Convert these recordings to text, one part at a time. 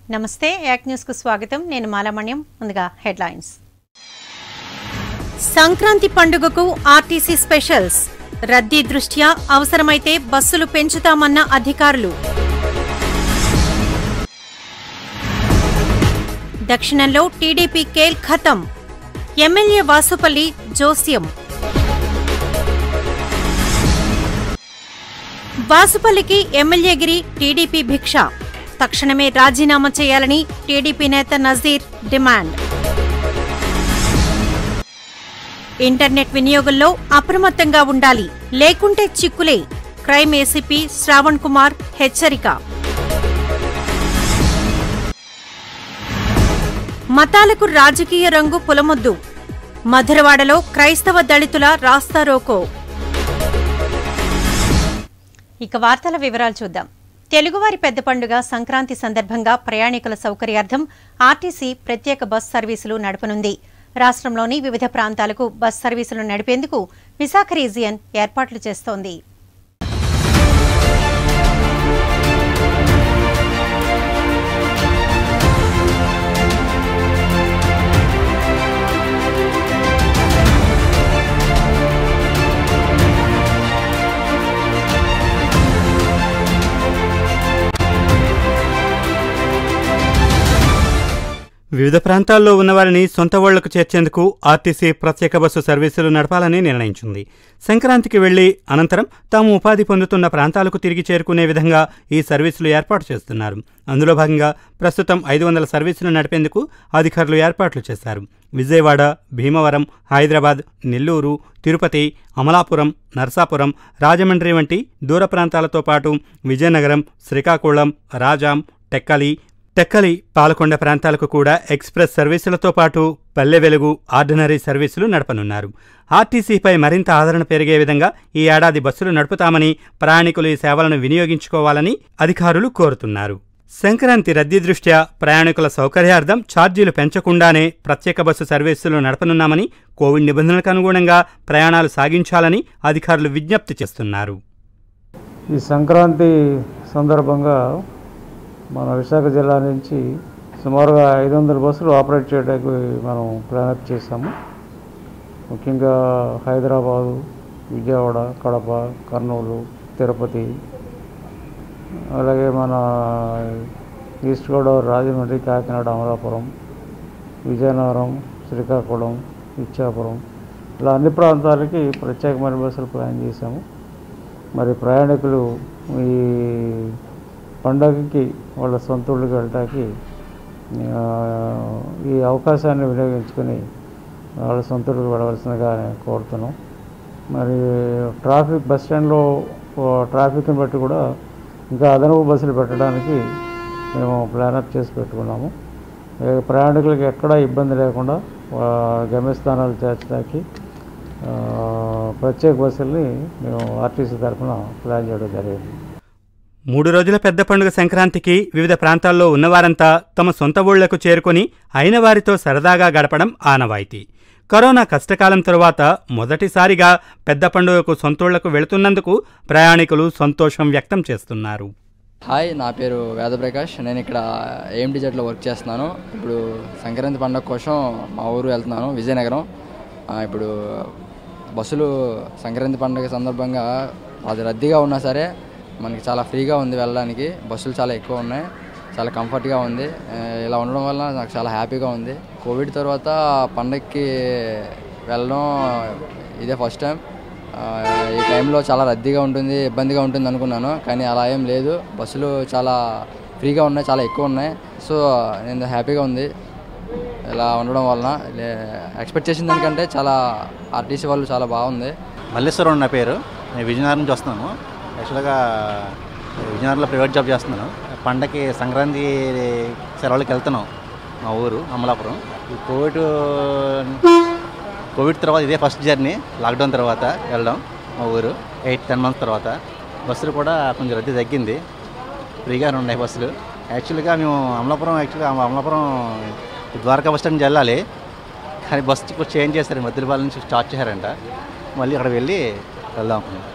నమస్తే యాక్ న్యూస్ కు స్వాగతం నేను మాలామణ్యం ముందుగా హెడ్లైన్స్ సంక్రాంతి పండుగకు ఆర్టీసీ స్పెషల్స్ రద్దీ దృష్ట్యా అవసరమైతే బస్సులు పెంచుతామన్న అధికారులు దక్షిణంలో టీడీపీ కేల్ ఖతం ఎమ్మెల్యే వాసుపల్లి జోస్యం వాసుపల్లికి ఎమ్మెల్యేగిరి టీడీపీ భిక్ష తక్షణమే రాజీనామా చేయాలని టీడీపీ నేత నజీర్ డిమాండ్ ఇంటర్నెట్ వినియోగంలో అప్రమత్తంగా ఉండాలి లేకుంటే చిక్కులే క్రైమ్ ఏసీపీ శ్రావణ్ కుమార్ హెచ్చరిక మతాలకు రాజకీయ రంగు పులమొద్దు మధురవాడలో క్రైస్తవ దళితుల రాస్తారోకో ఇక వార్తల వివరాలు చూద్దాం తెలుగువారి పెద్ద పండుగ సంక్రాంతి సందర్భంగా ప్రయాణికుల సౌకర్యార్థం ఆర్టీసీ ప్రత్యేక బస్ సర్వీసులు నడపనుంది రాష్ట్రంలోని వివిధ ప్రాంతాలకు బస్ సర్వీసులు నడిపేందుకు విశాఖ రీజియన్ ఏర్పాట్లు చేస్తోంది వివిధ ప్రాంతాల్లో ఉన్నవారిని సొంత ఊళ్లకు చేర్చేందుకు ఆర్టీసీ ప్రత్యేక బస్సు సర్వీసులు నడపాలని నిర్ణయించింది సంక్రాంతికి వెళ్లి అనంతరం తాము ఉపాధి పొందుతున్న ప్రాంతాలకు తిరిగి చేరుకునే విధంగా ఈ సర్వీసులు ఏర్పాటు చేస్తున్నారు అందులో భాగంగా ప్రస్తుతం ఐదు వందల సర్వీసులు నడిపేందుకు అధికారులు ఏర్పాట్లు చేశారు విజయవాడ భీమవరం హైదరాబాద్ నెల్లూరు తిరుపతి అమలాపురం నర్సాపురం రాజమండ్రి వంటి దూర ప్రాంతాలతో పాటు విజయనగరం శ్రీకాకుళం రాజాం టెక్కలి టెక్కలి పాలకొండ ప్రాంతాలకు కూడా ఎక్స్ప్రెస్ సర్వీసులతో పాటు పల్లె వెలుగు ఆర్డినరీ సర్వీసులు నడపనున్నారు ఆర్టీసీపై మరింత ఆదరణ పెరిగే విధంగా ఈ ఏడాది బస్సులు నడుపుతామని ప్రయాణికులు ఈ సేవలను వినియోగించుకోవాలని అధికారులు కోరుతున్నారు సంక్రాంతి రద్దీ దృష్ట్యా ప్రయాణికుల సౌకర్యార్థం ఛార్జీలు పెంచకుండానే ప్రత్యేక బస్సు సర్వీసులు నడపనున్నామని కోవిడ్ నిబంధనలకు అనుగుణంగా ప్రయాణాలు సాగించాలని అధికారులు విజ్ఞప్తి చేస్తున్నారు ఈ సంక్రాంతి సందర్భంగా మన విశాఖ జిల్లా నుంచి సుమారుగా ఐదు వందల బస్సులు ఆపరేట్ చేయడానికి మనం ప్లానప్ చేశాము ముఖ్యంగా హైదరాబాదు విజయవాడ కడప కర్నూలు తిరుపతి అలాగే మన ఈస్ట్ గోదావరి రాజమండ్రి కాకినాడ అమలాపురం విజయనగరం శ్రీకాకుళం ఇచ్చాపురం ఇలా అన్ని ప్రాంతాలకి ప్రత్యేకమైన బస్సులు ప్లాన్ చేశాము మరి ప్రయాణికులు ఈ పండగకి వాళ్ళ సొంత ఊళ్ళకి వెళ్ళటానికి ఆ, ఈ అవకాశాన్ని వినియోగించుకొని వాళ్ళ సొంత ఊళ్ళకి వెళ్ళవలసిందిగా కోరుతున్నాం మరి ట్రాఫిక్ బస్ స్టాండ్లో ట్రాఫిక్ని బట్టి కూడా ఇంకా అదనపు బస్సులు పెట్టడానికి మేము ప్లానప్ చేసి పెట్టుకున్నాము ఏ ప్రయాణికులకు ఎక్కడా ఇబ్బంది లేకుండా ఆ, గమ్యస్థానాలు చేర్చడానికి ఆ, ప్రత్యేక బస్సుల్ని మేము ఆర్టీసీ తరఫున ప్లాన్ చేయడం జరిగింది మూడు రోజుల పెద్ద పండుగ సంక్రాంతికి వివిధ ప్రాంతాల్లో ఉన్నవారంతా తమ సొంత ఊళ్లకు చేరుకొని అయిన వారితో సరదాగా గడపడం ఆనవాయితీ కరోనా కష్టకాలం తరువాత మొదటిసారిగా పెద్ద పండుగకు సొంతూళ్లకు వెళుతున్నందుకు ప్రయాణికులు సంతోషం వ్యక్తం చేస్తున్నారు హాయ్ నా పేరు వేదప్రకాష్ నేను ఇక్కడ ఏఎండి జట్లో వర్క్ చేస్తున్నాను ఇప్పుడు సంక్రాంతి పండుగ కోసం మా ఊరు వెళ్తున్నాను విజయనగరం ఆ, ఇప్పుడు బస్సులు సంక్రాంతి పండుగ సందర్భంగా అది రద్దీగా ఉన్నా సరే మనకి చాలా ఫ్రీగా ఉంది వెళ్ళడానికి బస్సులు చాలా ఎక్కువ ఉన్నాయి చాలా కంఫర్ట్గా ఉంది ఆ, ఇలా ఉండడం వల్ల నాకు చాలా హ్యాపీగా ఉంది కోవిడ్ తర్వాత పండగకి వెళ్ళడం ఇదే ఫస్ట్ టైం ఆ, ఈ టైంలో చాలా రద్దీగా ఉంటుంది ఇబ్బందిగా ఉంటుంది అనుకున్నాను కానీ అలా ఏం లేదు బస్సులు చాలా ఫ్రీగా ఉన్నాయి చాలా ఎక్కువ ఉన్నాయి సో నేను హ్యాపీగా ఉంది ఇలా ఉండడం వలన ఎక్స్పెక్ట్ చేసిన దానికంటే చాలా ఆర్టీసీ వాళ్ళు చాలా బాగుంది మల్లేశ్వరం నా పేరు నేను విజయనగరం నుంచి వస్తున్నాను యాక్చువల్గా విజయనగరంలో ప్రైవేట్ జాబ్ చేస్తున్నాను పండగకి సంక్రాంతి సెలవులకి వెళ్తున్నాం మా ఊరు అమలాపురం ఈ కోవిడ్ కోవిడ్ తర్వాత ఇదే ఫస్ట్ జర్నీ లాక్డౌన్ తర్వాత వెళ్ళడం మా ఊరు ఎయిట్ టెన్ మంత్స్ తర్వాత బస్సులు కూడా కొంచెం రద్దీ తగ్గింది ఫ్రీగానే ఉన్నాయి బస్సులు యాక్చువల్గా మేము అమలాపురం యాక్చువల్గా అమలాపురం ద్వారకా బస్ స్టాండ్ నుంచి వెళ్ళాలి కానీ బస్ ఇప్పుడు చేంజ్ చేశారు మధ్యపాలెం నుంచి స్టార్ట్ చేశారంట మళ్ళీ అక్కడ వెళ్ళి వెళ్దాం అనుకున్నాం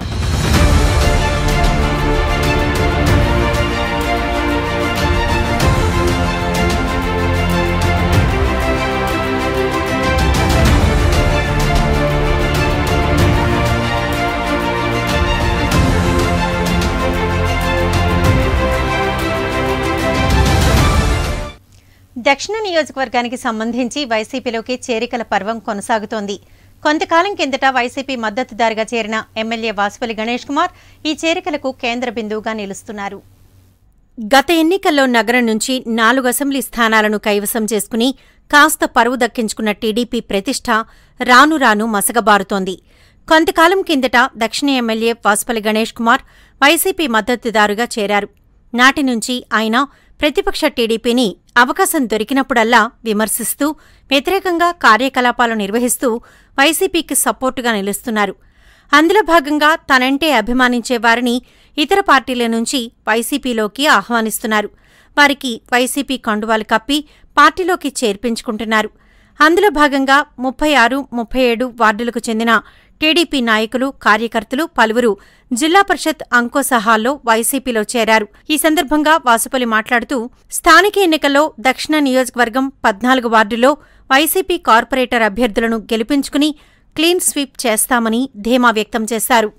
దక్షిణ నియోజకవర్గానికి సంబంధించి వైసీపీలోకి చేరికల పర్వం కొనసాగుతోంది కొంతకాలం కిందట వైసీపీ మద్దతుదారుగా చేరిన ఎమ్మెల్యే వాసుపల్లి గణేష్ కుమార్ ఈ చేరికలకు కేంద్ర బిందువుగా నిలుస్తున్నారు గత ఎన్నికల్లో నగరం నుంచి నాలుగు అసెంబ్లీ స్థానాలను కైవసం చేసుకుని కాస్త పరువు దక్కించుకున్న టీడీపీ ప్రతిష్ట రాను రాను మసగబారుతోంది కొంతకాలం కిందట దక్షిణ ఎమ్మెల్యే వాసుపల్లి గణేష్ కుమార్ వైసీపీ మద్దతుదారుగా చేరారు నాటి నుంచి ఆయన ప్రతిపక్ష టీడీపీని అవకాశం దొరికినప్పుడల్లా విమర్శిస్తూ వ్యతిరేకంగా కార్యకలాపాలు నిర్వహిస్తూ వైసీపీకి సపోర్టుగా నిలుస్తున్నారు అందులో భాగంగా తనంటే అభిమానించే వారిని ఇతర పార్టీల నుంచి వైసీపీలోకి ఆహ్వానిస్తున్నారు వారికి వైసీపీ కండువాలు కప్పి పార్టీలోకి చేర్పించుకుంటున్నారు అందులో భాగంగా ముప్పై ఆరు ముప్పై ఏడు వార్డులకు చెందిన టీడీపీ నాయకులు కార్యకర్తలు పలువురు జిల్లా పరిషత్ అంకోసహాల్లో వైసీపీలో చేరారు ఈ సందర్భంగా వాసుపల్లి మాట్లాడుతూ స్థానిక ఎన్నికల్లో దక్షిణ నియోజకవర్గం పద్నాలుగు వార్డులో వైసీపీ కార్పొరేటర్ అభ్యర్థులను గెలిపించుకుని క్లీన్ స్వీప్ చేస్తామని ధీమా వ్యక్తం చేశారు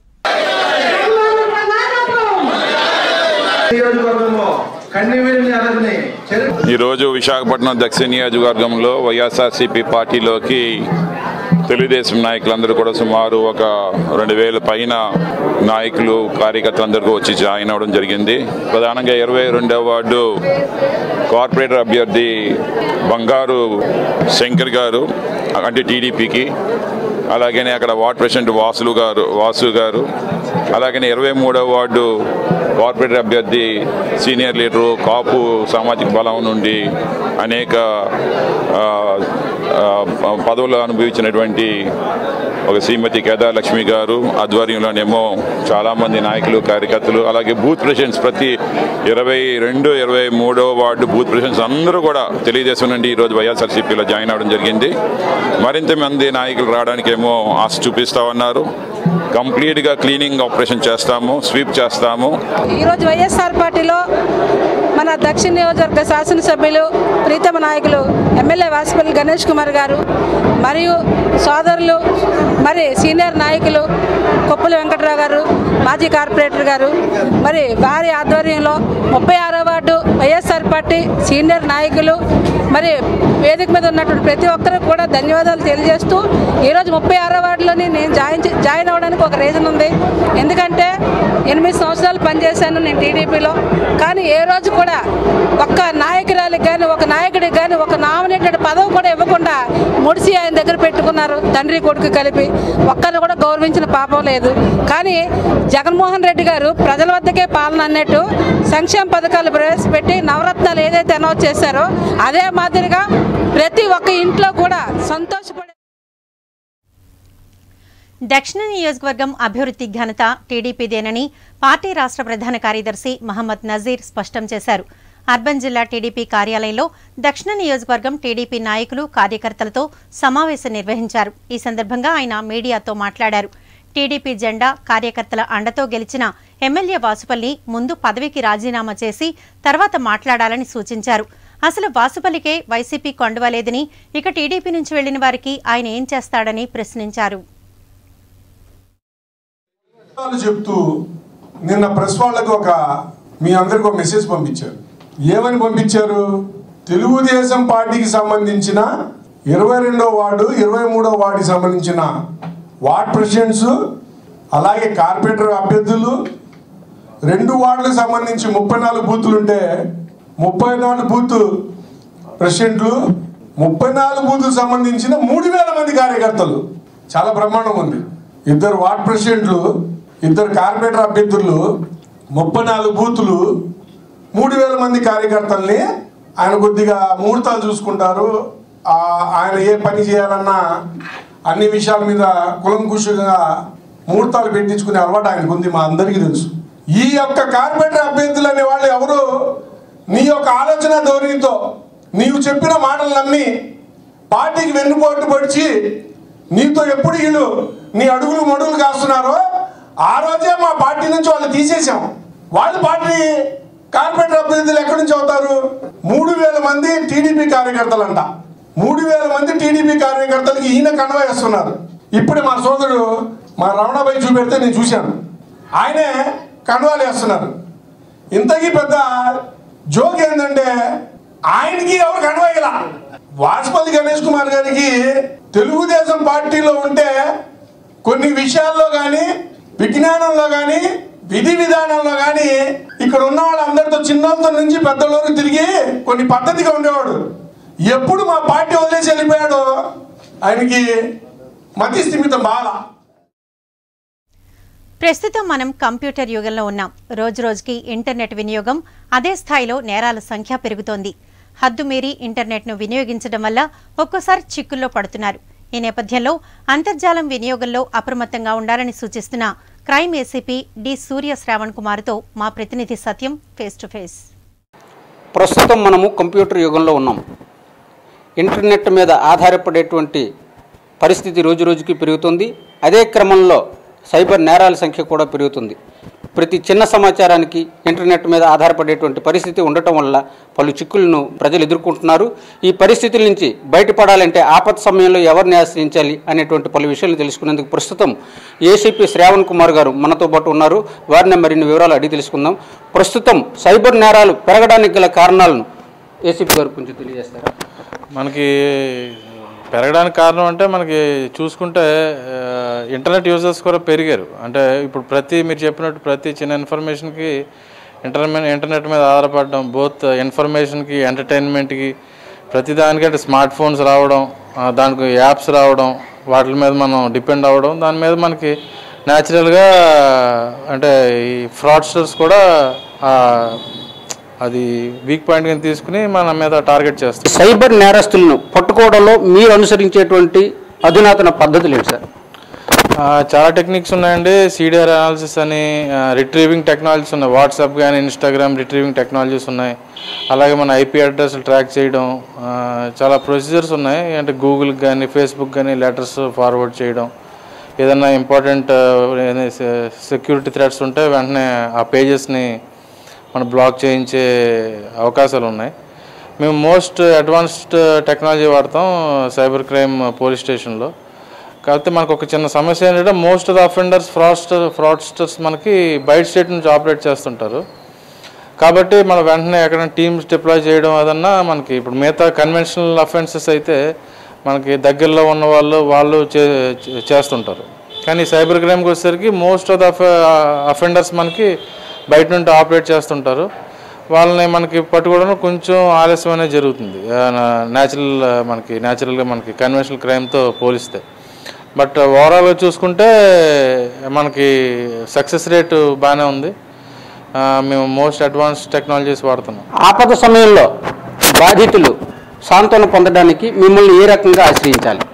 నియోజకవర్గంలో కన్నీవేలి అరగని చరిత్ర ఈరోజు విశాఖపట్నం దక్షిణ నియోజకవర్గంలో వైఎస్ఆర్సీపీ పార్టీలోకి తెలుగుదేశం నాయకులందరూ కూడా సుమారు ఒక రెండు వేల పైన నాయకులు కార్యకర్తలందరూ వచ్చి జాయిన్ అవ్వడం జరిగింది ప్రధానంగా ఇరవై రెండవ వార్డు కార్పొరేటర్ అభ్యర్థి బంగారు శంకర్ గారు అంటే టీడీపీకి అలాగనే అక్కడ వార్డ్ ప్రెసిడెంట్ వాసులు గారు వాసు గారు అలాగనే ఇరవై మూడవ వార్డు కార్పొరేటర్ అభ్యర్థి సీనియర్ లీడరు కాపు సామాజిక బలం నుండి అనేక ఆ, ఆ, పదవులు అనుభవించినటువంటి ఒక శ్రీమతి కేదార్ లక్ష్మి గారు ఆధ్వర్యంలోనేమో చాలామంది నాయకులు కార్యకర్తలు అలాగే బూత్ ప్రెసిడెంట్స్ ప్రతి ఇరవై రెండు ఇరవై మూడో వార్డు బూత్ ప్రెసిడెంట్స్ అందరూ కూడా తెలుగుదేశం నుండి ఈరోజు వైఎస్ఆర్సీపీలో జాయిన్ అవ్వడం జరిగింది మరింత మంది నాయకులు రావడానికేమో ఆశ చూపిస్తా ఉన్నారు కంప్లీట్గా క్లీనింగ్ ఆపరేషన్ చేస్తాము స్వీప్ చేస్తాము ఈరోజు వైఎస్ఆర్ పార్టీలో మన దక్షిణ నియోజకవర్గ శాసనసభ్యులు ప్రీతమ నాయకులు ఎమ్మెల్యే వాసుపల్లి గణేష్ కుమార్ గారు మరియు సోదరులు మరి సీనియర్ నాయకులు కొప్పుల వెంకట్రావు గారు మాజీ కార్పొరేటర్ గారు మరి వారి ఆధ్వర్యంలో ముప్పై ఆరో వార్డు వైఎస్ఆర్ పార్టీ సీనియర్ నాయకులు మరి వేదిక మీద ఉన్నటువంటి ప్రతి ఒక్కరికి కూడా ధన్యవాదాలు తెలియజేస్తూ ఈరోజు ముప్పై ఆరో వార్డులోని నేను జాయిన్ చే- జాయిన్ అవ్వడానికి ఒక రీజన్ ఉంది ఎందుకంటే ఎనిమిది సంవత్సరాలు పనిచేశాను నేను టీడీపీలో కానీ ఏ రోజు కూడా ఒక్క నాయకురాలికి కానీ ఒక నాయకుడికి కానీ ఒక నామినేటెడ్ పదవి కూడా ఇవ్వకుండా ముడిసి ఆయన దగ్గర పెట్టుకున్నారు తండ్రి కొడుకు కలిపి ఒక్కరిని కూడా గౌరవించిన పాపం లేదు కానీ జగన్మోహన్ రెడ్డి గారు ప్రజల వద్దకే పాలన అన్నట్టు సంక్షేమ పథకాలు ప్రవేశపెట్టి నవరత్నాలు ఏదైతే అనౌన్స్ చేశారో అదే మాదిరిగా ప్రతి ఒక్క ఇంట్లో కూడా సంతోషపడే దక్షిణ నియోజకవర్గం అభివృద్ధి ఘనత టీడీపీదేనని పార్టీ రాష్ట్ర ప్రధాన కార్యదర్శి మహమ్మద్ నజీర్ స్పష్టం చేశారు అర్బన్ జిల్లా టీడీపీ కార్యాలయంలో దక్షిణ నియోజకవర్గం టీడీపీ నాయకులు కార్యకర్తలతో సమావేశం నిర్వహించారు ఈ సందర్భంగా ఆయన మీడియాతో మాట్లాడారు టీడీపీ జెండా కార్యకర్తల అండతో గెలిచిన ఎమ్మెల్యే వాసుపల్లి ముందు పదవికి రాజీనామా చేసి తర్వాత మాట్లాడాలని సూచించారు అసలు వాసుపల్లికే వైసీపీ కొండవలేదని ఇక టీడీపీ నుంచి వెళ్లిన వారికి ఆయన ఏం చేస్తాడని ప్రశ్నించారు విషయాలు చెప్తూ నిన్న ప్రెస్ వాళ్ళకి ఒక మీ అందరికి ఒక మెసేజ్ పంపించారు ఏమని పంపించారు తెలుగుదేశం పార్టీకి సంబంధించిన ఇరవై రెండో వార్డు ఇరవై మూడో వార్డుకి సంబంధించిన వార్డ్ ప్రెసిడెంట్స్ అలాగే కార్పొరేటర్ అభ్యర్థులు రెండు వార్డులకు సంబంధించి ముప్పై నాలుగు బూతులు ఉంటే ముప్పై నాలుగు బూత్ ప్రెసిడెంట్లు ముప్పై నాలుగు బూతులకు సంబంధించిన మూడు వేల మంది కార్యకర్తలు చాలా బ్రహ్మాండం ఉంది ఇద్దరు వార్డ్ ప్రెసిడెంట్లు ఇద్దరు కార్పొరేటర్ అభ్యర్థులు ముప్పై నాలుగు బూతులు మూడు వేల మంది కార్యకర్తల్ని ఆయన కొద్దిగా ముహూర్తాలు చూసుకుంటారు ఆ, ఆయన ఏ పని చేయాలన్నా అన్ని విషయాల మీద కులంకుషంగా ముహూర్తాలు పెట్టించుకునే అలవాటు ఆయనకు ఉంది మా అందరికీ తెలుసు ఈ యొక్క కార్పొరేటర్ అభ్యర్థులు అనే వాళ్ళు ఎవరు నీ యొక్క ఆలోచన ధోరణితో నీవు చెప్పిన మాటలు నమ్మి పార్టీకి వెన్నుపోటు పడిచి నీతో ఎప్పుడు వీళ్ళు నీ అడుగులు మడుగులు కాస్తున్నారో ఆ రోజే మా పార్టీ నుంచి వాళ్ళు తీసేసాం వాళ్ళు పార్టీ కార్పొరేటర్ అభ్యర్థులు ఎక్కడి నుంచి అవుతారు మూడు వేల మంది టీడీపీ కార్యకర్తలంట మూడు వేల మంది టీడీపీ కార్యకర్తలకి ఈయన కన్వ వేస్తున్నారు ఇప్పుడే మా సోదరుడు మా రమణాబాయి చూపెడితే నేను చూశాను ఆయనే కన్వాలు వేస్తున్నారు ఇంతకీ పెద్ద జోక్ ఏంటంటే ఆయనకి ఎవరు కనవయ్యల వాజ్పేయి గణేష్ కుమార్ గారికి తెలుగుదేశం పార్టీలో ఉంటే కొన్ని విషయాల్లో కానీ విజ్ఞానంలో కానీ విధి విధానంలో కానీ ఇక్కడ ఉన్న వాళ్ళందరితో చిన్నోళ్ళతో నుంచి పెద్దల వరకు తిరిగి కొన్ని పద్ధతిగా ఉండేవాడు ఎప్పుడు మా పార్టీ వదిలేసి వెళ్ళిపోయాడో ఆయనకి మతి స్థిమితం బాగా ప్రస్తుతం మనం కంప్యూటర్ యుగంలో ఉన్నాం రోజు రోజుకి ఇంటర్నెట్ వినియోగం అదే స్థాయిలో నేరాల సంఖ్య పెరుగుతోంది హద్దు మీరి ఇంటర్నెట్ను వినియోగించడం వల్ల ఒక్కోసారి చిక్కుల్లో పడుతున్నారు ఈ నేపథ్యంలో అంతర్జాలం వినియోగంలో అప్రమత్తంగా ఉండాలని సూచిస్తున్న crime ACP D Surya Shravan కుమార్తో మా ప్రతినిధి సత్యం ఫేస్ టు ఫేస్ ప్రస్తుతం మనము కంప్యూటర్ యుగంలో ఉన్నాం ఇంటర్నెట్ మీద ఆధారపడేటువంటి పరిస్థితి రోజు రోజుకి పెరుగుతుంది అదే క్రమంలో సైబర్ నేరాల సంఖ్య కూడా పెరుగుతుంది ప్రతి చిన్న సమాచారానికి ఇంటర్నెట్ మీద ఆధారపడేటువంటి పరిస్థితి ఉండటం వల్ల పలు చిక్కులను ప్రజలు ఎదుర్కొంటున్నారు ఈ పరిస్థితుల నుంచి బయటపడాలంటే ఆపత్ సమయంలో ఎవరిని ఆశ్రయించాలి అనేటువంటి పలు విషయాలు తెలుసుకునేందుకు ప్రస్తుతం ఏసీపీ శ్రావణ్ కుమార్ గారు మనతో పాటు ఉన్నారు వారిని మరిన్ని వివరాలు అడిగి తెలుసుకుందాం ప్రస్తుతం సైబర్ నేరాలు పెరగడానికి గల కారణాలను ఏసీపీ గారు కొంచెం తెలియజేస్తారా మనకి పెరగడానికి కారణం అంటే మనకి చూసుకుంటే ఆ, ఇంటర్నెట్ యూజర్స్ కూడా పెరిగారు అంటే ఇప్పుడు ప్రతి మీరు చెప్పినట్టు ప్రతి చిన్న ఇన్ఫర్మేషన్కి ఇంటర్నెట్ ఇంటర్నెట్ మీద ఆధారపడడం బోత్ ఇన్ఫర్మేషన్కి ఎంటర్టైన్మెంట్కి ప్రతి దానికంటే స్మార్ట్ ఫోన్స్ రావడం ఆ, దానికి యాప్స్ రావడం వాటి మీద మనం డిపెండ్ అవ్వడం దాని మీద మనకి న్యాచురల్గా అంటే ఈ ఫ్రాడ్స్టర్స్ కూడా ఆ, అది వీక్ పాయింట్ కింద తీసుకుని మన మీద టార్గెట్ చేస్తారు సైబర్ నేరస్తులను పట్టుకోవడంలో మీరు అనుసరించేటువంటి అధునాతన పద్ధతులు ఏంటి సార్ ఆ, చాలా టెక్నిక్స్ ఉన్నాయండి సీడిఆర్ అనాలిసిస్ అని రిట్రీవింగ్ టెక్నాలజీస్ ఉన్నాయి వాట్సాప్ కానీ ఇన్స్టాగ్రామ్ రిట్రీవింగ్ టెక్నాలజీస్ ఉన్నాయి అలాగే మన ఐపీ అడ్రస్ ట్రాక్ చేయడం ఆ, చాలా ప్రొసీజర్స్ ఉన్నాయి అంటే గూగుల్కి కానీ ఫేస్బుక్ కానీ లెటర్స్ ఫార్వర్డ్ చేయడం ఏదైనా ఇంపార్టెంట్ సెక్యూరిటీ థ్రెట్స్ ఉంటే వెంటనే ఆ పేజెస్ని మనం బ్లాక్ చేయించే అవకాశాలు ఉన్నాయి మేము మోస్ట్ అడ్వాన్స్డ్ టెక్నాలజీ వాడతాం సైబర్ క్రైమ్ పోలీస్ స్టేషన్లో కాకపోతే మనకు ఒక చిన్న సమస్య ఏంటంటే most of the offenders fraudster fraudsters మనకి బయట స్టేట్ నుంచి ఆపరేట్ చేస్తుంటారు కాబట్టి మనం వెంటనే ఎక్కడైనా టీమ్స్ డిప్లాయ్ చేయడం అదన్నా మనకి ఇప్పుడు మిగతా కన్వెన్షనల్ అఫెన్సెస్ అయితే మనకి దగ్గరలో ఉన్న వాళ్ళు వాళ్ళు చే చే- చేస్తుంటారు కానీ సైబర్ క్రైమ్కి వచ్చేసరికి మోస్ట్ ఆఫ్ ద అఫెండర్స్ మనకి బయట నుండి ఆపరేట్ చేస్తుంటారు వాళ్ళని మనకి పట్టుకోవడం కొంచెం ఆలస్యం అనేది జరుగుతుంది న్యాచురల్ మనకి న్యాచురల్గా మనకి కన్వెన్షనల్ క్రైమ్తో పోలిస్తే బట్ ఓవరాల్గా చూసుకుంటే మనకి సక్సెస్ రేటు బాగానే ఉంది ఆ, మేము మోస్ట్ అడ్వాన్స్ టెక్నాలజీస్ వాడుతున్నాం ఆపద సమయంలో బాధితులు సాంత్వన పొందడానికి మిమ్మల్ని ఏ రకంగా ఆశ్రయించాలి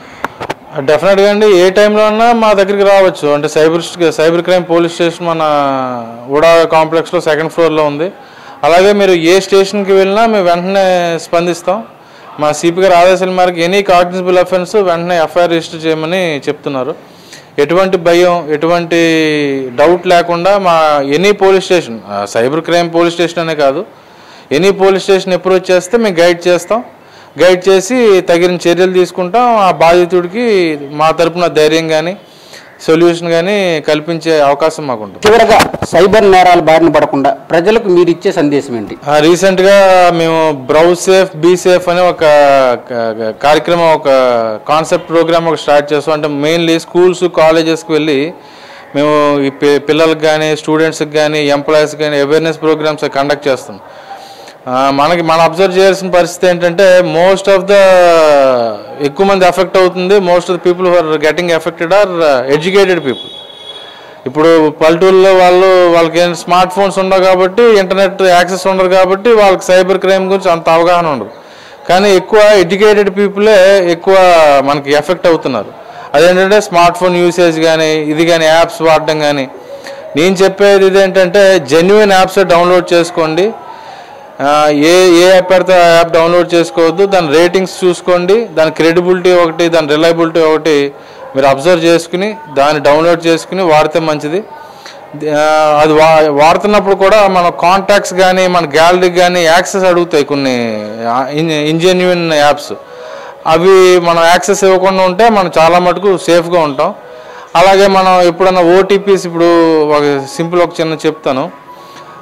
డెఫినెట్గా అండి ఏ టైంలో అన్నా మా దగ్గరికి రావచ్చు అంటే cyber cyber crime police station మన ఉడా కాంప్లెక్స్లో సెకండ్ ఫ్లోర్లో ఉంది అలాగే మీరు ఏ స్టేషన్కి వెళ్ళినా మేము వెంటనే స్పందిస్తాం మా సిపి గారి ఆదేశాల మేరకు ఎనీ కాగ్నిజబుల్ అఫెన్స్ వెంటనే ఎఫ్ఐఆర్ రిజిస్టర్ చేయమని చెప్తున్నారు ఎటువంటి భయం ఎటువంటి డౌట్ లేకుండా మా any police station cyber crime police station అనే కాదు ఎనీ పోలీస్ స్టేషన్ అప్రోచ్ చేస్తే మేము గైడ్ చేస్తాం గైడ్ చేసి తగిన చర్యలు తీసుకుంటాం ఆ బాధితుడికి మా తరపున ధైర్యం కానీ సొల్యూషన్ కానీ కల్పించే అవకాశం మాకుంటుంది చివరగా సైబర్ నేరాల బారిన పడకుండా ప్రజలకు మీరు ఇచ్చే సందేశం ఏంటి ఆ, రీసెంట్గా మేము బ్రౌజ్ సేఫ్ బీ సేఫ్ అనే ఒక క- కార్యక్రమం ఒక కాన్సెప్ట్ ప్రోగ్రామ్ ఒక స్టార్ట్ చేస్తాం అంటే మెయిన్లీ స్కూల్స్ కాలేజెస్కి వెళ్ళి మేము ఈ పి- పిల్లలకు కానీ స్టూడెంట్స్కి కానీ ఎంప్లాయీస్కి కానీ అవేర్నెస్ ప్రోగ్రామ్స్ కండక్ట్ చేస్తాం ఆ, మనకి మనం అబ్జర్వ్ చేయాల్సిన పరిస్థితి ఏంటంటే మోస్ట్ ఆఫ్ ద ఎక్కువ మంది ఎఫెక్ట్ అవుతుంది most of the people are getting affected are educated people ఇప్పుడు పల్లెటూరులో వాళ్ళు వాళ్ళకి ఏం స్మార్ట్ ఫోన్స్ ఉండవు కాబట్టి ఇంటర్నెట్ యాక్సెస్ ఉండదు కాబట్టి వాళ్ళకి సైబర్ క్రైమ్ గురించి అంత అవగాహన ఉండదు కానీ ఎక్కువ ఎడ్యుకేటెడ్ పీపులే ఎక్కువ మనకి ఎఫెక్ట్ అవుతున్నారు అదేంటంటే స్మార్ట్ ఫోన్ యూసేజ్ కానీ ఇది కానీ యాప్స్ వాడడం కానీ నేను చెప్పేది ఇదేంటంటే జెన్యున్ యాప్స్ డౌన్లోడ్ చేసుకోండి ఆ, ఏ ఏ యాప్ పెడితే ఆ యాప్ డౌన్లోడ్ చేసుకోవద్దు దాని రేటింగ్స్ చూసుకోండి దాని క్రెడిబిలిటీ ఒకటి దాని రిలయబిలిటీ ఒకటి మీరు అబ్జర్వ్ చేసుకుని దాన్ని డౌన్లోడ్ చేసుకుని వాడితే మంచిది ఆ, అది వా వాడుతున్నప్పుడు కూడా మన కాంటాక్ట్స్ కానీ మన గ్యాలరీకి కానీ యాక్సెస్ అడుగుతాయి కొన్ని ఇంజెన్యున్ యాప్స్ అవి మనం యాక్సెస్ ఇవ్వకుండా ఉంటే మనం చాలా మటుకు సేఫ్గా ఉంటాం అలాగే మనం ఎప్పుడన్నా ఓటీపీస్ ఇప్పుడు ఒక సింపుల్ ఒక చిన్న చెప్తాను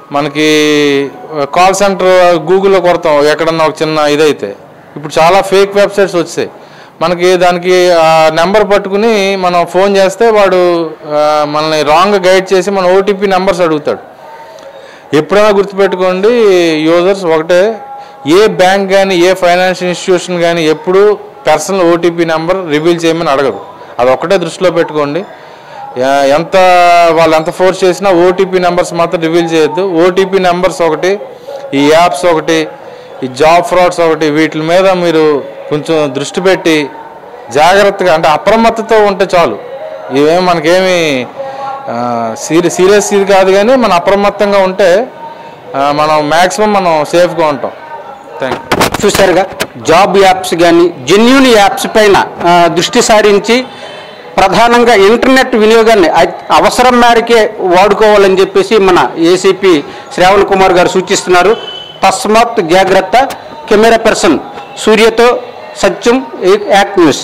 మనకి కాల్ సెంటర్ గూగుల్లో కొడతాం ఎక్కడన్నా ఒక చిన్న ఇదైతే ఇప్పుడు చాలా ఫేక్ వెబ్సైట్స్ వచ్చాయి మనకి దానికి ఆ నెంబర్ పట్టుకుని మనం ఫోన్ చేస్తే వాడు ఆ, మనల్ని రాంగ్ గైడ్ చేసి మన ఓటీపీ నెంబర్స్ అడుగుతాడు ఎప్పుడైనా గుర్తుపెట్టుకోండి యూజర్స్ ఒకటే ఏ బ్యాంక్ కానీ ఏ ఫైనాన్షియల్ ఇన్స్టిట్యూషన్ కానీ ఎప్పుడు పర్సనల్ ఓటీపీ నెంబర్ రివీల్ చేయమని అడగదు అది ఒక్కటే దృష్టిలో పెట్టుకోండి ఎ- ఎంత వాళ్ళు ఎంత ఫోర్స్ చేసినా ఓటీపీ నెంబర్స్ మాత్రం రివీల్ చేయొద్దు ఓటీపీ నెంబర్స్ ఒకటి ఈ యాప్స్ ఒకటి ఈ జాబ్ ఫ్రాడ్స్ ఒకటి వీటి మీద మీరు కొంచెం దృష్టి పెట్టి జాగ్రత్తగా అంటే అప్రమత్తతో ఉంటే చాలు ఇవేం మనకేమి సీరి సీరియస్ ఇది కాదు కానీ మనం అప్రమత్తంగా ఉంటే ఆ, మనం మ్యాక్సిమం మనం సేఫ్గా ఉంటాం థ్యాంక్ యూ చూసారుగా జాబ్ యాప్స్ కానీ జెన్యున్ యాప్స్ పైన ఆ, దృష్టి సారించి ప్రధానంగా ఇంటర్నెట్ వినియోగాన్ని అ- అవసరం మేరకే వాడుకోవాలని చెప్పేసి మన ఏసీపీ శ్రావణ్ కుమార్ గారు సూచిస్తున్నారు తస్మాత్ జాగ్రత్త కెమెరా పర్సన్ సూర్యతో సత్యం యాక్ట్ న్యూస్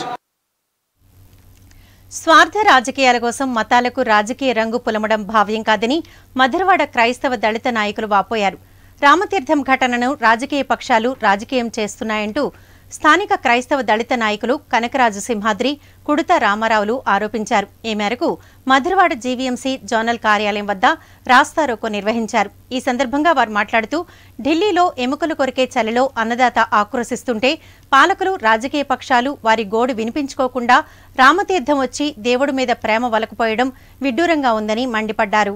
స్వార్థ రాజకీయాల కోసం మతాలకు రాజకీయ రంగు పులమడం భావ్యం కాదని మధురవాడ క్రైస్తవ దళిత నాయకులు వాపోయారు రామతీర్థం ఘటనను రాజకీయ పక్షాలు రాజకీయం చేస్తున్నాయంటూ స్థానిక క్రైస్తవ దళిత నాయకులు కనకరాజు సింహాద్రి కుడుత రామారావులు ఆరోపించారు ఈ మేరకు మధురవాడ జీవీఎంసీ జోనల్ కార్యాలయం వద్ద రాస్తారోకో నిర్వహించారు ఈ సందర్భంగా వారు మాట్లాడుతూ ఢిల్లీలో ఎముకలు కొరికే చలిలో అన్నదాత ఆక్రోశిస్తుంటే పాలకులు రాజకీయ పక్షాలు వారి గోడు వినిపించుకోకుండా రామతీర్థం వచ్చి దేవుడి మీద ప్రేమ వలకపోయడం విడ్డూరంగా ఉందని మండిపడ్డారు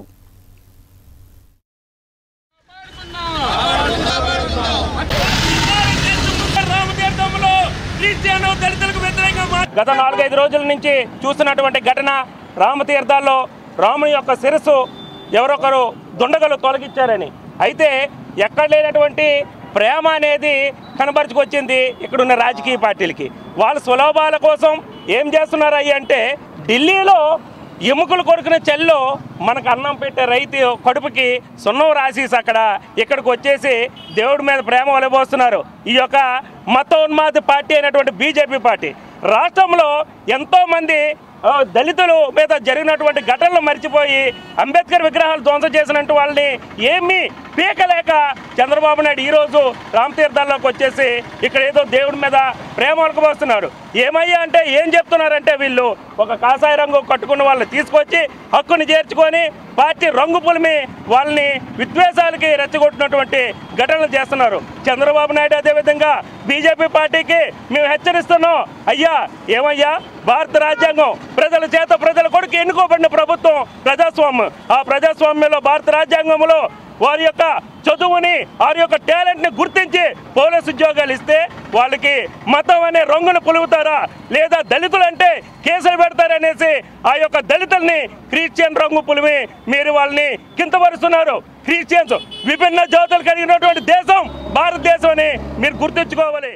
గత నాలుగైదు రోజుల నుంచి చూస్తున్నటువంటి ఘటన రామతీర్థాల్లో రాముని యొక్క శిరస్సు ఎవరొకరు దుండగలు తొలగించారని అయితే ఎక్కడ లేనటువంటి ప్రేమ అనేది కనబరుచుకొచ్చింది ఇక్కడున్న రాజకీయ పార్టీలకి వాళ్ళ స్వలాభాల కోసం ఏం చేస్తున్నారు అయ్యి అంటే ఢిల్లీలో ఎముకలు కొరికిన చెల్లో మనకు అన్నం పెట్టే రైతు కడుపుకి సున్నం రాసేసి అక్కడ ఇక్కడికి వచ్చేసి దేవుడి మీద ప్రేమ వలబోస్తున్నారు ఈ యొక్క మతోన్మాద పార్టీ అయినటువంటి బీజేపీ పార్టీ రాష్ట్రంలో ఎంతోమంది ఆ, దళితులు మీద జరిగినటువంటి ఘటనలు మర్చిపోయి అంబేద్కర్ విగ్రహాలు ధ్వంసం చేసినట్టు వాళ్ళని ఏమీ పీకలేక చంద్రబాబు నాయుడు ఈరోజు రామతీర్థాల్లోకి వచ్చేసి ఇక్కడ ఏదో దేవుడి మీద ప్రేమ వలకపోస్తున్నారు ఏమయ్యా అంటే ఏం చెప్తున్నారంటే వీళ్ళు ఒక కాషాయ రంగు కట్టుకున్న వాళ్ళని తీసుకొచ్చి హక్కుని చేర్చుకొని పార్టీ రంగు పులిమి వాళ్ళని విద్వేషాలకి రెచ్చగొట్టినటువంటి ఘటనలు చేస్తున్నారు చంద్రబాబు నాయుడు అదేవిధంగా బీజేపీ పార్టీకి మేము హెచ్చరిస్తున్నాం అయ్యా ఏమయ్యా భారత రాజ్యాంగం ప్రజల చేత ప్రజల కొడుకు ఎన్నుకోబడిన ప్రభుత్వం ప్రజాస్వామ్యం ఆ ప్రజాస్వామ్యంలో భారత రాజ్యాంగంలో వారి యొక్క చదువుని వారి యొక్క టాలెంట్ ని గుర్తించి పోలీసు ఉద్యోగాలు ఇస్తే వాళ్ళకి మతం అనే రంగును పులుగుతారా లేదా దళితులు అంటే కేసులు పెడతారనేసి ఆ యొక్క దళితుల్ని క్రిస్టియన్ రంగు పులిమి మీరు వాళ్ళని కింతపరుస్తున్నారు క్రిస్టియన్స్ విభిన్న జాతులు కలిగినటువంటి దేశం భారతదేశం అని మీరు గుర్తుంచుకోవాలి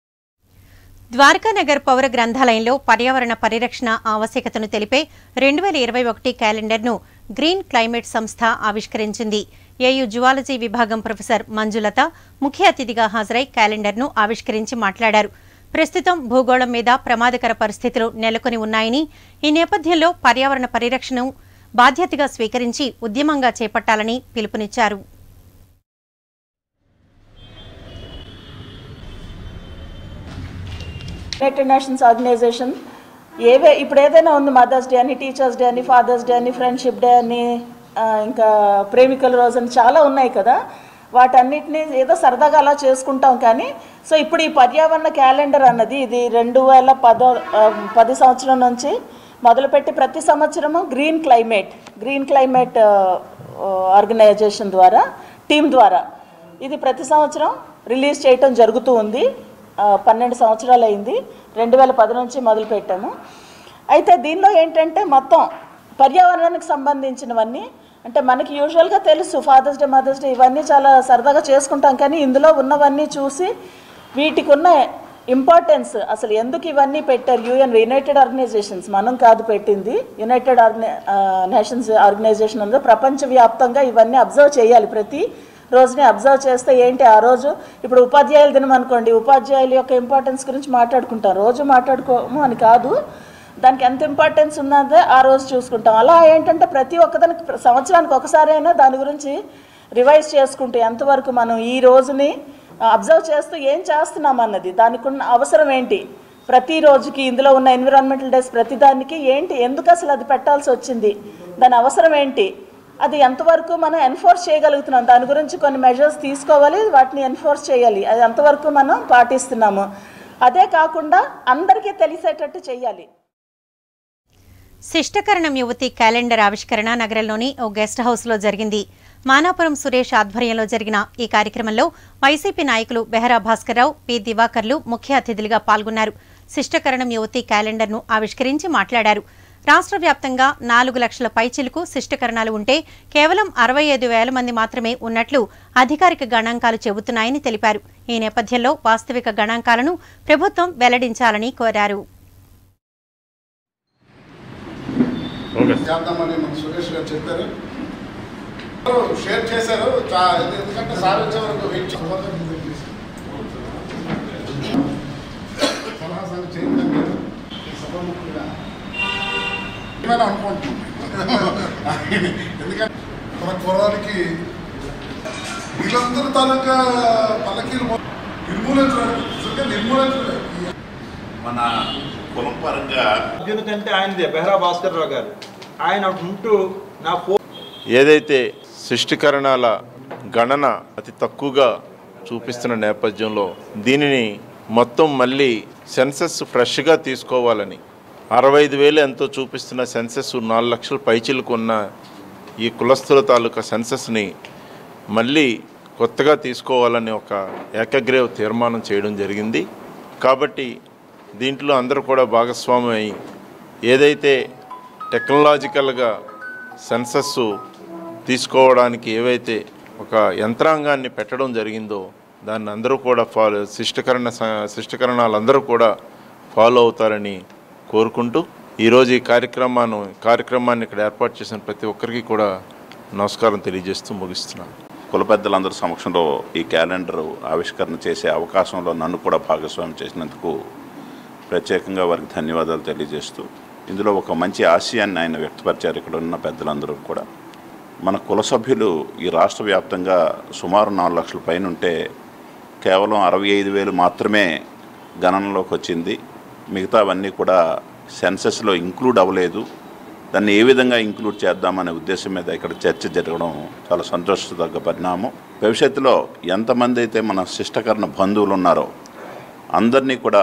ద్వారకానగర్ పౌర గ్రంథాలయంలో పర్యావరణ పరిరక్షణ ఆవశ్యకతను తెలిపే రెండు వేల ఇరవై ఒకటి క్యాలెండర్ను గ్రీన్ క్లైమేట్ సంస్థ ఆవిష్కరించింది ఏయు జువాలజీ విభాగం ప్రొఫెసర్ మంజులత ముఖ్య అతిథిగా హాజరై క్యాలెండర్ను ఆవిష్కరించి మాట్లాడారు ప్రస్తుతం భూగోళం మీద ప్రమాదకర పరిస్థితులు నెలకొని ఉన్నాయని ఈ నేపథ్యంలో పర్యావరణ పరిరక్షణను బాధ్యతగా స్వీకరించి ఉద్యమంగా చేపట్టాలని పిలుపునిచ్చారు యునైటెడ్ నేషన్స్ ఆర్గనైజేషన్ ఏవే ఇప్పుడు ఏదైనా ఉంది మదర్స్ డే అని టీచర్స్ డే అని ఫాదర్స్ డే అని ఫ్రెండ్షిప్ డే అని ఆ, ఇంకా ప్రేమికుల రోజు అని చాలా ఉన్నాయి కదా వాటన్నిటిని ఏదో సరదాగా అలా చేసుకుంటాం కానీ సో ఇప్పుడు ఈ పర్యావరణ క్యాలెండర్ అన్నది ఇది రెండు వేల పదో ఆ, పది సంవత్సరం నుంచి మొదలుపెట్టి ప్రతి సంవత్సరము Green Climate Green Climate organisation ద్వారా టీం ద్వారా ఇది ప్రతి సంవత్సరం రిలీజ్ చేయటం జరుగుతూ ఉంది ఆ, పన్నెండు సంవత్సరాలు అయింది రెండు వేల పది నుంచి మొదలు పెట్టాము అయితే దీనిలో ఏంటంటే మొత్తం పర్యావరణానికి సంబంధించినవన్నీ అంటే మనకి యూజువల్గా తెలుసు ఫాదర్స్ డే మదర్స్ డే ఇవన్నీ చాలా సరదాగా చేసుకుంటాం కానీ ఇందులో ఉన్నవన్నీ చూసి వీటికి ఉన్న ఇంపార్టెన్స్ అసలు ఎందుకు ఇవన్నీ పెట్టారు యూఎన్ యునైటెడ్ ఆర్గనైజేషన్స్ మనం కాదు పెట్టింది యునైటెడ్ ఆర్గనై నేషన్స్ ఆర్గనైజేషన్ ఉందో ప్రపంచవ్యాప్తంగా ఇవన్నీ అబ్జర్వ్ చేయాలి ప్రతి రోజుని అబ్జర్వ్ చేస్తే ఏంటి ఆ రోజు ఇప్పుడు ఉపాధ్యాయుల దినం అనుకోండి ఉపాధ్యాయుల యొక్క ఇంపార్టెన్స్ గురించి మాట్లాడుకుంటాం రోజు మాట్లాడుకోము అని కాదు దానికి ఎంత ఇంపార్టెన్స్ ఉన్నదో ఆ రోజు చూసుకుంటాం అలా ఏంటంటే ప్రతి ఒక్కదానికి ప్ర- సంవత్సరానికి ఒకసారి అయినా దాని గురించి రివైజ్ చేసుకుంటూ ఎంతవరకు మనం ఈ రోజుని అబ్జర్వ్ చేస్తూ ఏం చేస్తున్నాం అన్నది దానికి ఉన్న అవసరం ఏంటి ప్రతి రోజుకి ఇందులో ఉన్న ఎన్విరాన్మెంటల్ డేస్ ప్రతిదానికి ఏంటి ఎందుకు అసలు అది పెట్టాల్సి వచ్చింది దాని అవసరం ఏంటి అది ఎంతవరకు మనం ఎన్ఫోర్స్ చేయగలుగుతున్నాం దాని గురించి కొన్ని మెజర్స్ తీసుకోవాలి వాటిని ఎన్ఫోర్స్ చేయాలి అది ఎంతవరకు మనం పాటిస్తున్నాము అదే కాకుండా అందరికీ తెలిసేటట్టు చేయాలి శిష్టకరణం యువతి క్యాలెండర్ ఆవిష్కరణ నగరంలోని ఓ గెస్ట్ హౌస్లో జరిగింది మానాపురం సురేష్ ఆధ్వర్యంలో జరిగిన ఈ కార్యక్రమంలో వైసీపీ నాయకులు బెహరా భాస్కర్రావు పి దివాకర్లు ముఖ్య అతిథులుగా పాల్గొన్నారు శిష్టకరణం యువతి క్యాలెండర్ను ఆవిష్కరించి మాట్లాడారు రాష్ట్ర వ్యాప్తంగా నాలుగు లక్షల పైచిలుకు శిష్టకరణాలు ఉంటే కేవలం అరవై ఐదు వేల మంది మాత్రమే ఉన్నట్లు అధికారిక గణాంకాలు చెబుతున్నాయని తెలిపారు ఈ నేపథ్యంలో వాస్తవిక గణాంకాలను ప్రభుత్వం వెల్లడించాలని కోరారు చేద్దామని మన సురేష్ గారు చెప్పారు షేర్ చేశారు చా- ఎందుకంటే సార్ వచ్చే వరకు వెయిట్ చేయాలి. సలహా సంఘ చైర్మన్ గారు ఈ సభాముఖులుగా ఏమైనా అనుకుంటున్నాం ఎందుకంటే మన కులానికి వీళ్ళందరూ తాలూకా పల్లకీలు మొ- నిర్మూలించడానికి నిజంగా నిర్మూలించలేదు మన కులం పరంగా ఎందుకంటే ఆయనదే బెహరా భాస్కర్ రావు గారు ఆయన ఉంటూ నా ఫోన్ ఏదైతే సృష్టికరణాల గణన అతి తక్కువగా చూపిస్తున్న నేపథ్యంలో దీనిని మొత్తం మళ్ళీ సెన్సెస్ ఫ్రెష్గా తీసుకోవాలని అరవై ఐదు వేలు ఎంతో చూపిస్తున్న సెన్సెస్ నాలుగు లక్షల పైచిలకు ఉన్న ఈ కులస్తుల తాలూకా సెన్సెస్ని మళ్ళీ కొత్తగా తీసుకోవాలని ఒక ఏకగ్రీవ తీర్మానం చేయడం జరిగింది కాబట్టి దీంట్లో అందరూ కూడా భాగస్వామ్యం అయి ఏదైతే టెక్నాలజికల్గా సెన్సస్ తీసుకోవడానికి ఏవైతే ఒక యంత్రాంగాన్ని పెట్టడం జరిగిందో దాన్ని అందరూ కూడా ఫాలో శిష్టకరణ స- శిష్టకరణాలందరూ కూడా ఫాలో అవుతారని కోరుకుంటూ ఈరోజు ఈ కార్యక్రమాన్ని కార్యక్రమాన్ని ఇక్కడ ఏర్పాటు చేసిన ప్రతి ఒక్కరికి కూడా నమస్కారం తెలియజేస్తూ ముగిస్తున్నాను కుల పెద్దలందరి సమక్షంలో ఈ క్యాలెండర్ ఆవిష్కరణ చేసే అవకాశంలో నన్ను కూడా భాగస్వామ్యం చేసినందుకు ప్రత్యేకంగా వారికి ధన్యవాదాలు తెలియజేస్తూ ఇందులో ఒక మంచి ఆశయాన్ని ఆయన వ్యక్తపరిచారు ఇక్కడ ఉన్న పెద్దలందరూ కూడా మన కుల సభ్యులు ఈ రాష్ట్ర వ్యాప్తంగా సుమారు నాలుగు లక్షల పైన ఉంటే కేవలం అరవై ఐదు వేలు మాత్రమే గణనలోకి వచ్చింది మిగతావన్నీ కూడా సెన్సెస్లో ఇంక్లూడ్ అవ్వలేదు దాన్ని ఏ విధంగా ఇంక్లూడ్ చేద్దామనే ఉద్దేశం మీద ఇక్కడ చర్చ జరగడం చాలా సంతోషదగ్గ పరిణామం భవిష్యత్తులో ఎంతమంది అయితే మన శిష్టకరణ బంధువులు ఉన్నారో అందరినీ కూడా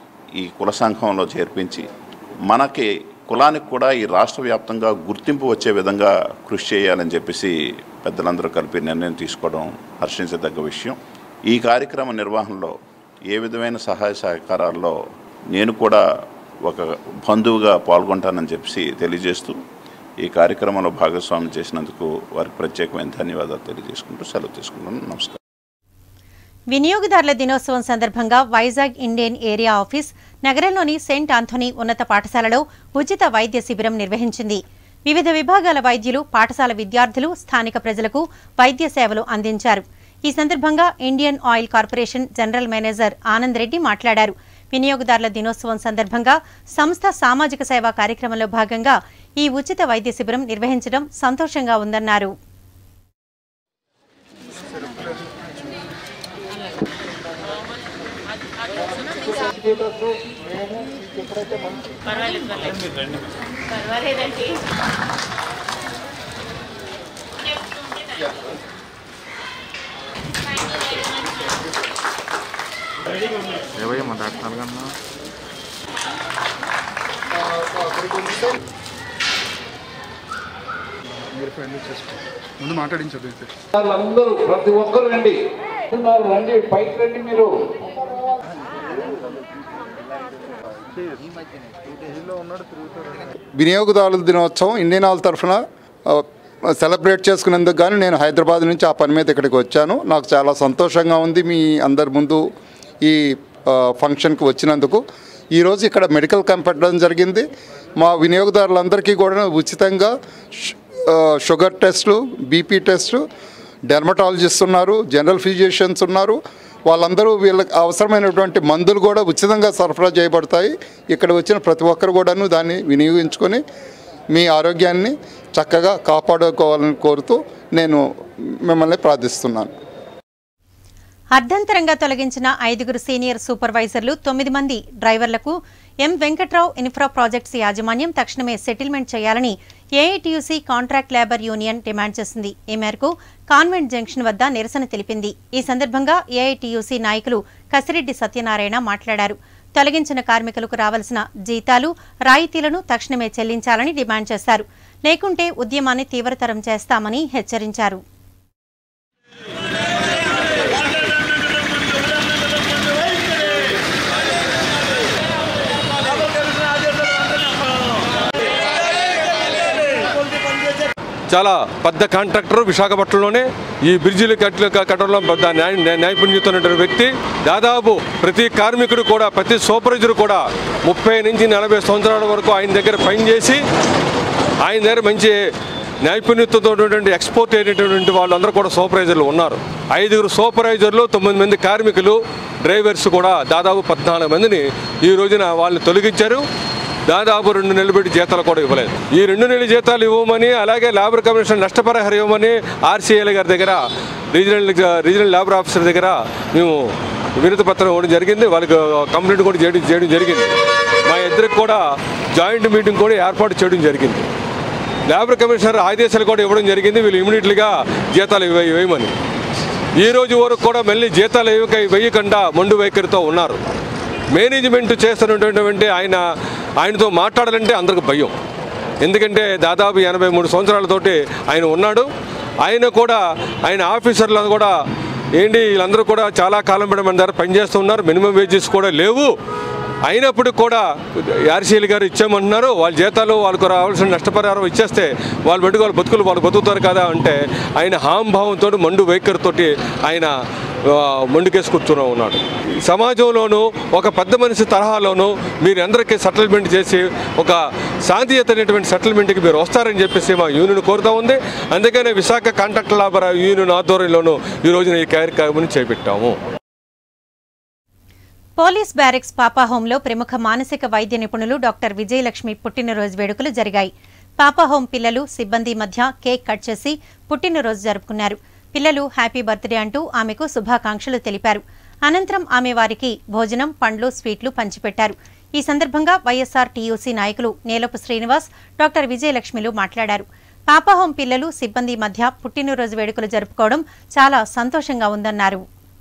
ఈ కుల సంఘంలో చేర్పించి మనకి కులానికి కూడా ఈ రాష్ట్ర వ్యాప్తంగా గుర్తింపు వచ్చే విధంగా కృషి చేయాలని చెప్పేసి పెద్దలందరూ కలిపి నిర్ణయం తీసుకోవడం హర్షించదగ్గ విషయం ఈ కార్యక్రమ నిర్వహణలో ఏ విధమైన సహాయ సహకారాల్లో నేను కూడా ఒక బంధువుగా పాల్గొంటానని చెప్పి తెలియజేస్తూ ఈ కార్యక్రమంలో భాగస్వామ్యం చేసినందుకు వారికి ప్రత్యేకమైన ధన్యవాదాలు తెలియజేసుకుంటూ సెలవు తీసుకుంటున్నాను నమస్కారం వినియోగదారుల దినోత్సవం సందర్భంగా వైజాగ్ ఇండియన్ ఏరియా ఆఫీస్ నగరంలోని సెయింట్ ఆంథోనీ ఉన్నత పాఠశాలలో ఉచిత వైద్య శిబిరం నిర్వహించింది వివిధ విభాగాల వైద్యులు పాఠశాల విద్యార్థులు స్థానిక ప్రజలకు వైద్య సేవలు అందించారు ఈ సందర్భంగా Indian Oil Corporation general manager Anand Reddy మాట్లాడారు వినియోగదారుల దినోత్సవం సందర్భంగా సంస్థ సామాజిక సేవా కార్యక్రమంలో భాగంగా ఈ ఉచిత వైద్య శిబిరం నిర్వహించడం సంతోషంగా ఉందన్నారు పర్వాలేదండి ఏవయ్య మాట్లాడుతున్నారు కన్నా ముందు మాట్లాడించదు అయితే వాళ్ళందరూ ప్రతి ఒక్కరు రండి ఉన్నారు, రండి పైకి రండి మీరు వినియోగదారుల దినోత్సవం ఇండియన్ ఆయిల్ తరఫున ఆ, సెలబ్రేట్ చేసుకునేందుకు కానీ నేను హైదరాబాద్ నుంచి ఆ పని మీద ఇక్కడికి వచ్చాను నాకు చాలా సంతోషంగా ఉంది మీ అందరి ముందు ఈ ఆ, ఫంక్షన్కి వచ్చినందుకు ఈరోజు ఇక్కడ మెడికల్ క్యాంప్ పెట్టడం జరిగింది మా వినియోగదారులందరికీ కూడా ఉచితంగా షు- ఆ, షుగర్ టెస్టులు బీపీ టెస్టు డెర్మటాలజిస్ట్ ఉన్నారు జనరల్ ఫిజిషియన్స్ ఉన్నారు వాళ్ళందరూ వీళ్ళకి అవసరమైనటువంటి మందులు కూడా ఉచితంగా సరఫరా చేయబడతాయి ఇక్కడ వచ్చిన ప్రతి ఒక్కరు కూడాను దాన్ని వినియోగించుకొని మీ ఆరోగ్యాన్ని చక్కగా కాపాడుకోవాలని కోరుతూ నేను మిమ్మల్ని ప్రార్థిస్తున్నాను అర్ధంతరంగా తొలగించిన ఐదుగురు సీనియర్ సూపర్వైజర్లు తొమ్మిది మంది డ్రైవర్లకు ఎం వెంకట్రావు ఇన్ఫ్రా ప్రాజెక్ట్స్ యాజమాన్యం తక్షణమే సెటిల్మెంట్ చేయాలని AITUC contract labour union demand చేసింది ఈ మేరకు కాన్వెంట్ జంక్షన్ వద్ద నిరసన తెలిపింది ఈ సందర్భంగా ఏఐటియుసి నాయకులు కసిరెడ్డి సత్యనారాయణ మాట్లాడారు తొలగించిన కార్మికులకు రావాల్సిన జీతాలు రాయితీలను తక్షణమే చెల్లించాలని డిమాండ్ చేశారు లేకుంటే ఉద్యమాన్ని తీవ్రతరం చేస్తామని హెచ్చరించారు చాలా పెద్ద కాంట్రాక్టర్ విశాఖపట్నంలోనే ఈ బ్రిడ్జిలు కట్ల కట్టడంలో పెద్ద న్యాయ న్యాయ- నైపుణ్యత ఉన్నటువంటి వ్యక్తి దాదాపు ప్రతి కార్మికుడు కూడా ప్రతి సూపర్వైజర్ కూడా ముప్పై నుంచి నలభై సంవత్సరాల వరకు ఆయన దగ్గర పనిచేసి ఆయన దగ్గర మంచి నైపుణ్యతతో ఉన్నటువంటి ఎక్స్పోర్ట్ అయినటువంటి వాళ్ళందరూ కూడా సూపర్వైజర్లు ఉన్నారు ఐదుగురు సూపర్వైజర్లు తొమ్మిది మంది కార్మికులు డ్రైవర్స్ కూడా దాదాపు పద్నాలుగు మందిని ఈ రోజున వాళ్ళని తొలగించారు దాదాపు రెండు నెలలు పెట్టి జీతాలు కూడా ఇవ్వలేదు ఈ రెండు నెలల జీతాలు ఇవ్వమని అలాగే లేబర్ కమిషన్ నష్టపరిహారం ఇవ్వమని ఆర్సీఐల గారి దగ్గర రీజనల్ రీజనల్ లేబర్ ఆఫీసర్ దగ్గర మేము వినతి పత్రం ఇవ్వడం జరిగింది వాళ్ళకి కంప్లైంట్ కూడా చేయడం చేయడం జరిగింది మా ఇద్దరికి కూడా జాయింట్ మీటింగ్ కూడా ఏర్పాటు చేయడం జరిగింది లేబర్ కమిషనర్ ఆదేశాలు కూడా ఇవ్వడం జరిగింది వీళ్ళు ఇమీడియట్లీగా జీతాలు ఇవ్వ వేయమని ఈ రోజు వరకు కూడా మళ్ళీ జీతాలు ఇవ్వక వేయకుండా మొండు వైఖరితో ఉన్నారు మేనేజ్మెంట్ చేస్తున్నటువంటి ఆయన ఆయనతో మాట్లాడాలంటే అందరికి భయం ఎందుకంటే దాదాపు ఎనభై మూడు సంవత్సరాలతోటి ఆయన ఉన్నాడు ఆయన కూడా ఆయన ఆఫీసర్లు కూడా ఏంటి వీళ్ళందరూ కూడా చాలా కాలం పడి మన దగ్గర పనిచేస్తున్నారు మినిమం వేజెస్ కూడా లేవు అయినప్పటికీ కూడా ఆర్సీఎల్ గారు ఇచ్చామంటున్నారు వాళ్ళ జీతాలు వాళ్ళకు రావాల్సిన నష్టపరిహారం ఇచ్చేస్తే వాళ్ళు బట్టి వాళ్ళ బతుకులు వాళ్ళు బతుకుతారు కదా అంటే ఆయన హాంభావంతో మండు వైఖరితోటి ఆయన ఆ, మొండికేసి కూర్చుని ఉన్నాడు సమాజంలోనూ ఒక పెద్ద మనిషి తరహాలోనూ మీరు అందరికీ సెటిల్మెంట్ చేసి ఒక శాంతియుతమైనటువంటి సెటిల్మెంట్కి మీరు వస్తారని చెప్పేసి మా యూనియన్ కోరుతా ఉంది అందుకనే విశాఖ కాంట్రాక్ట్ లేబర్ యూనియన్ ఆధ్వర్యంలోనూ ఈ రోజున ఈ కార్యక్రమాన్ని చేపట్టాము పోలీస్ బ్యారెక్స్ పాపా హోంలో ప్రముఖ మానసిక వైద్య నిపుణులు డాక్టర్ విజయలక్ష్మి పుట్టినరోజు వేడుకలు జరిగాయి పాపా హోం పిల్లలు సిబ్బంది మధ్య కేక్ కట్ చేసి పుట్టినరోజు జరుపుకున్నారు పిల్లలు హ్యాపీ బర్త్డే అంటూ ఆమెకు శుభాకాంక్షలు తెలిపారు అనంతరం ఆమె వారికి భోజనం పండ్లు స్వీట్లు పంచిపెట్టారు ఈ సందర్భంగా వైఎస్ఆర్ టీయూసీ నాయకులు నేలపు శ్రీనివాస్ డాక్టర్ విజయలక్ష్మిలు మాట్లాడారు పాపాహోం పిల్లలు సిబ్బంది మధ్య పుట్టినరోజు వేడుకలు జరుపుకోవడం చాలా సంతోషంగా ఉందన్నారు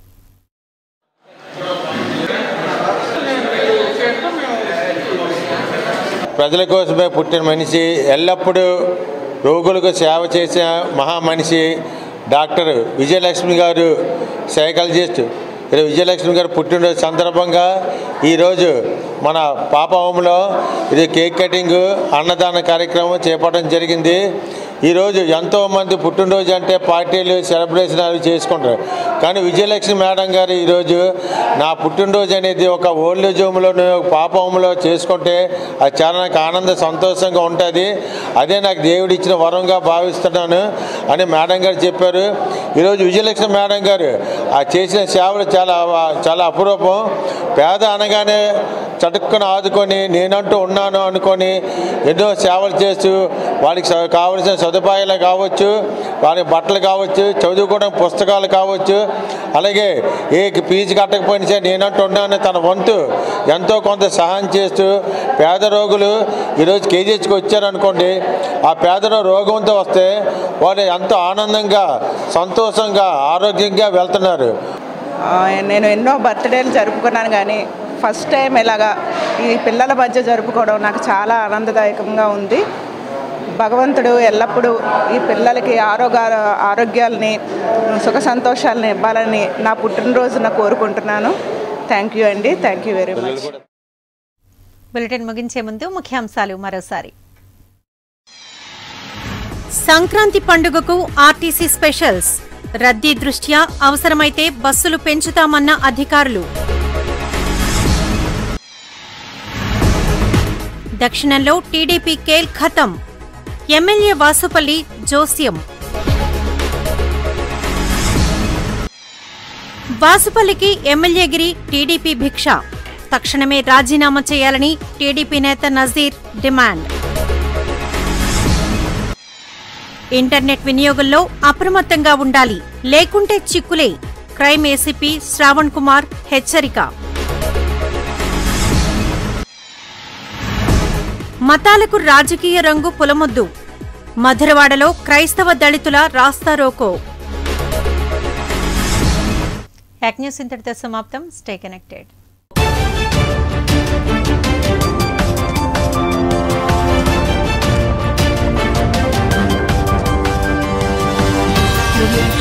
ప్రజల కోసమే పుట్టిన మనిషి ఎల్లప్పుడూ రోగులకు సేవ చేసిన మహా మనిషి డాక్టర్ విజయలక్ష్మి గారు సైకాలజిస్ట్ ఈరోజు విజయలక్ష్మి గారు పుట్టినరోజు సందర్భంగా ఈరోజు మన పాప హోంలో ఇది కేక్ కటింగ్ అన్నదాన కార్యక్రమం చేపట్టడం జరిగింది ఈరోజు ఎంతోమంది పుట్టినరోజు అంటే పార్టీలు సెలబ్రేషన్ అవి చేసుకుంటారు కానీ విజయలక్ష్మి మేడం గారు ఈరోజు నా పుట్టినరోజు అనేది ఒక ఓల్డ్ ఏజ్ హోమ్లో పాప హోమ్లో చేసుకుంటే అది చాలా నాకు ఆనంద సంతోషంగా ఉంటుంది అదే నాకు దేవుడు ఇచ్చిన వరంగా భావిస్తున్నాను అని మేడం గారు చెప్పారు ఈరోజు విజయలక్ష్మి మేడం గారు ఆ చేసిన సేవలు చాలా చాలా అపురూపం పేద అనగానే చటుక్కున ఆదుకొని నేనంటూ ఉన్నాను అనుకొని ఎన్నో సేవలు చేస్తూ వాళ్ళకి స- కావలసిన సదుపాయాలు కావచ్చు వారికి బట్టలు కావచ్చు చదువుకోవడం పుస్తకాలు కావచ్చు అలాగే ఏ ఫీజు కట్టకపోయినా సరే నేనంటూ ఉన్నాను తన వంతు ఎంతో కొంత సహాయం చేస్తూ పేద రోగులు ఈరోజు కేజీహెచ్కి వచ్చారనుకోండి ఆ పేద రోగంతో వస్తే వాళ్ళు ఎంతో ఆనందంగా సంతోషంగా ఆరోగ్యంగా వెళ్తున్నారు ఆ, నేను ఎన్నో బర్త్డేలు జరుపుకున్నాను కానీ ఫస్ట్ టైం ఇలాగా ఈ పిల్లల మధ్య జరుపుకోవడం నాకు చాలా ఆనందదాయకంగా ఉంది భగవంతుడు ఎల్లప్పుడూ ఈ పిల్లలకి ఆరోగ్య ఆరోగ్యాలని సుఖ సంతోషాలని ఇవ్వాలని నా పుట్టినరోజున కోరుకుంటున్నాను థ్యాంక్ యూ అండి thank you very much bulletin ముగించే ముందు ముఖ్యాంశాలు మరోసారి సంక్రాంతి పండుగకు ఆర్టీసీ స్పెషల్స్ రద్దీ దృష్ట్యా అవసరమైతే బస్సులు పెంచుతామన్న అధికారులు దక్షిణంలో టీడీపీ కేల్ ఖతం ఎమ్మెల్యే వాసుపల్లి జోస్యం వాసుపల్లికి ఎమ్మెల్యేగిరి టీడీపీ భిక్ష తక్షణమే రాజీనామా చేయాలని టీడీపీ నేత నజీర్ డిమాండ్ ఇంటర్నెట్ వినియోగంలో అప్రమత్తంగా ఉండాలి లేకుంటే చిక్కులే క్రైమ్ ఏసీపీ శ్రావణ్ కుమార్ హెచ్చరిక మతాలకు రాజకీయ రంగు పులమొద్దు మధురవాడలో క్రైస్తవ దళితుల రాస్తారోకో యాక్ న్యూస్ ఇంతటితో సమాప్తం స్టే కనెక్టెడ్ audio